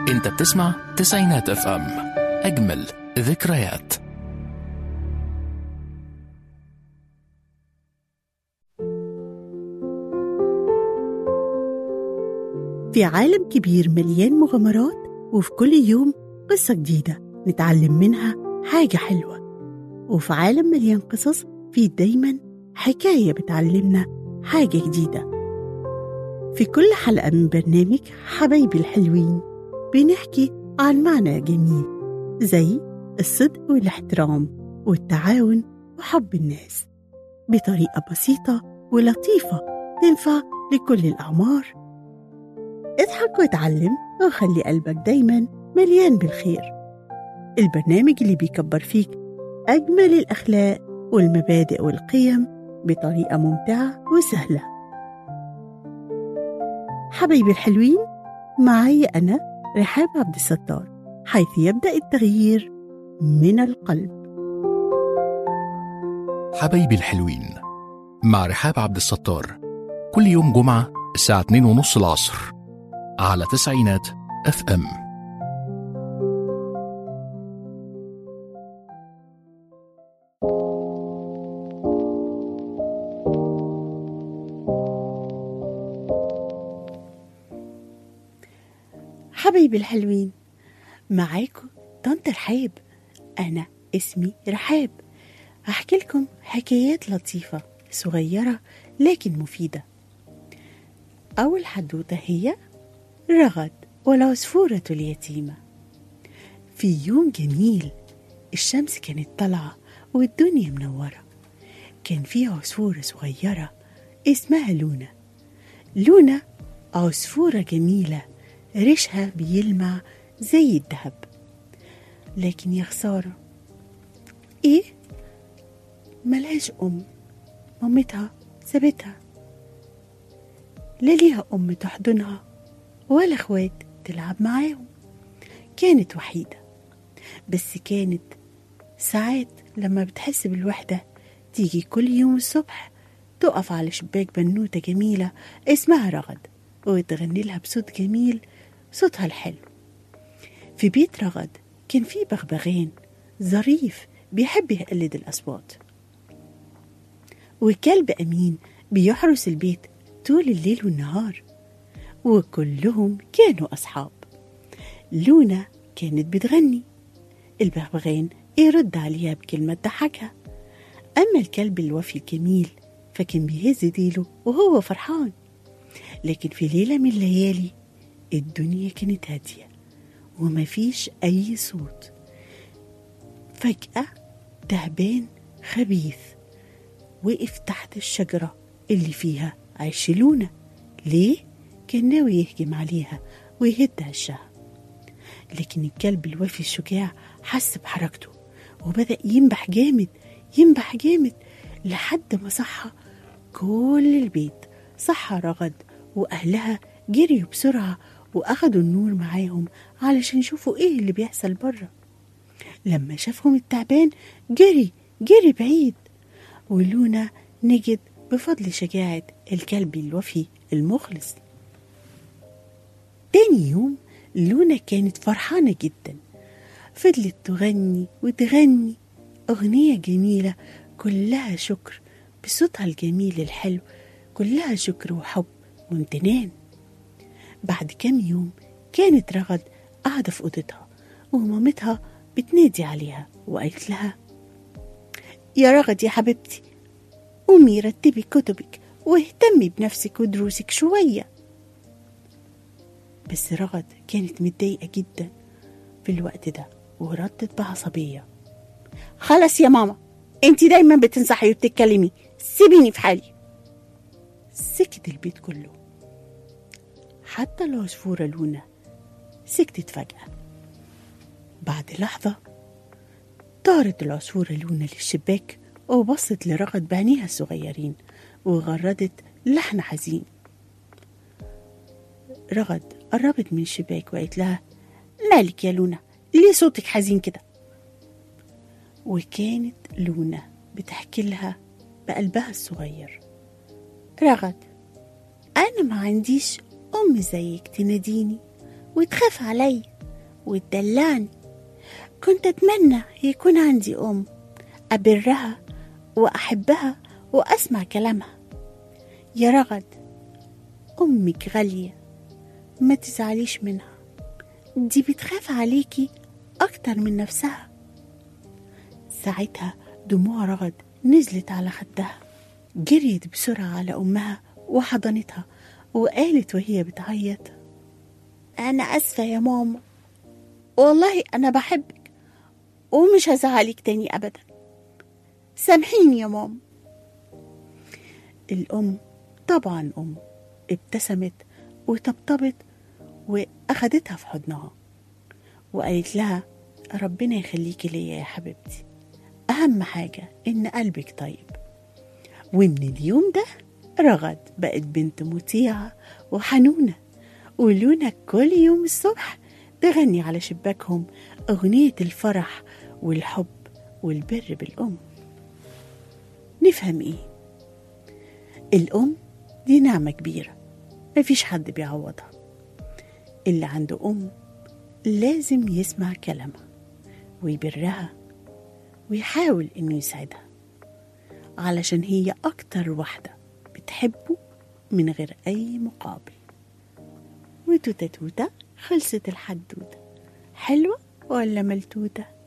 انت بتسمع تسعينات اف ام اجمل ذكريات في عالم كبير مليان مغامرات وفي كل يوم قصة جديدة نتعلم منها حاجة حلوة وفي عالم مليان قصص في دايما حكاية بتعلمنا حاجة جديدة في كل حلقة من برنامج حبايبي الحلوين بنحكي عن معنى جميل زي الصدق والاحترام والتعاون وحب الناس بطريقة بسيطة ولطيفة تنفع لكل الأعمار اضحك واتعلم وخلي قلبك دايما مليان بالخير البرنامج اللي بيكبر فيك أجمل الأخلاق والمبادئ والقيم بطريقة ممتعة وسهلة حبايبي الحلوين معي أنا رحاب عبد الستار حيث يبدأ التغيير من القلب حبايبي الحلوين مع رحاب عبد الستار كل يوم جمعة الساعة 2 ونص العصر على تسعينات اف ام حبايبي الحلوين معاكم طنط رحاب أنا اسمي رحاب هحكي لكم حكايات لطيفة صغيرة لكن مفيدة أول حدوتة هي رغد والعصفورة اليتيمة في يوم جميل الشمس كانت طالعة والدنيا منورة كان في عصفورة صغيرة اسمها لونا لونا عصفورة جميلة ريشها بيلمع زي الذهب لكن يا خسارة ايه ملهاش أم مامتها سابتها لا ليها أم تحضنها ولا اخوات تلعب معاهم كانت وحيدة بس كانت ساعات لما بتحس بالوحدة تيجي كل يوم الصبح تقف على شباك بنوتة جميلة اسمها رغد وتغني لها بصوت جميل صوتها الحلو في بيت رغد كان في بغبغان ظريف بيحب يقلد الأصوات وكلب أمين بيحرس البيت طول الليل والنهار وكلهم كانوا أصحاب لونا كانت بتغني البغبغان يرد عليها بكلمة تضحكها أما الكلب الوفي الجميل فكان بيهز ديله وهو فرحان لكن في ليلة من الليالي الدنيا كانت هادية ومفيش أي صوت فجأة تعبان خبيث وقف تحت الشجرة اللي فيها عش لونا ليه؟ كان ناوي يهجم عليها ويهد عشها لكن الكلب الوفي الشجاع حس بحركته وبدأ ينبح جامد ينبح جامد لحد ما صحى كل البيت صحى رغد وأهلها جريوا بسرعة وأخدوا النور معاهم علشان يشوفوا إيه اللي بيحصل بره لما شافهم التعبان جري جري بعيد ولونا نجد بفضل شجاعة الكلب الوفي المخلص تاني يوم لونا كانت فرحانة جدا فضلت تغني وتغني أغنية جميلة كلها شكر بصوتها الجميل الحلو كلها شكر وحب وامتنان بعد كام يوم كانت رغد قاعدة في أوضتها ومامتها بتنادي عليها وقالت لها يا رغد يا حبيبتي قومي رتبي كتبك واهتمي بنفسك ودروسك شوية بس رغد كانت متضايقة جدا في الوقت ده وردت بعصبية خلاص يا ماما انت دايما بتنصحي وبتتكلمي سيبيني في حالي سكت البيت كله حتى العصفورة لونا سكتت فجأة بعد لحظة طارت العصفورة لونا للشباك وبصت لرغد بعينيها الصغيرين وغردت لحن حزين رغد قربت من الشباك وقالت لها مالك يا لونا ليه صوتك حزين كده وكانت لونا بتحكي لها بقلبها الصغير رغد أنا ما عنديش أم زيك تناديني وتخاف عليا وتدلعني كنت أتمنى يكون عندي أم أبرها وأحبها وأسمع كلامها يا رغد أمك غالية ما تزعليش منها دي بتخاف عليكي أكتر من نفسها ساعتها دموع رغد نزلت على خدها جريت بسرعة على أمها وحضنتها وقالت وهي بتعيط أنا أسفة يا ماما والله أنا بحبك ومش هزعلك تاني أبدا سامحيني يا ماما الأم طبعا أم ابتسمت وطبطبت وأخدتها في حضنها وقالت لها ربنا يخليكي ليا يا حبيبتي أهم حاجة إن قلبك طيب ومن اليوم ده رغد بقت بنت مطيعة وحنونة ولونا كل يوم الصبح تغني على شباكهم أغنية الفرح والحب والبر بالأم نفهم إيه الأم دي نعمة كبيرة مفيش حد بيعوضها اللي عنده أم لازم يسمع كلامها ويبرها ويحاول إنه يساعدها علشان هي أكتر واحدة بتحبه من غير أي مقابل وتوتة توتة خلصت الحدوتة حلوة ولا ملتوتة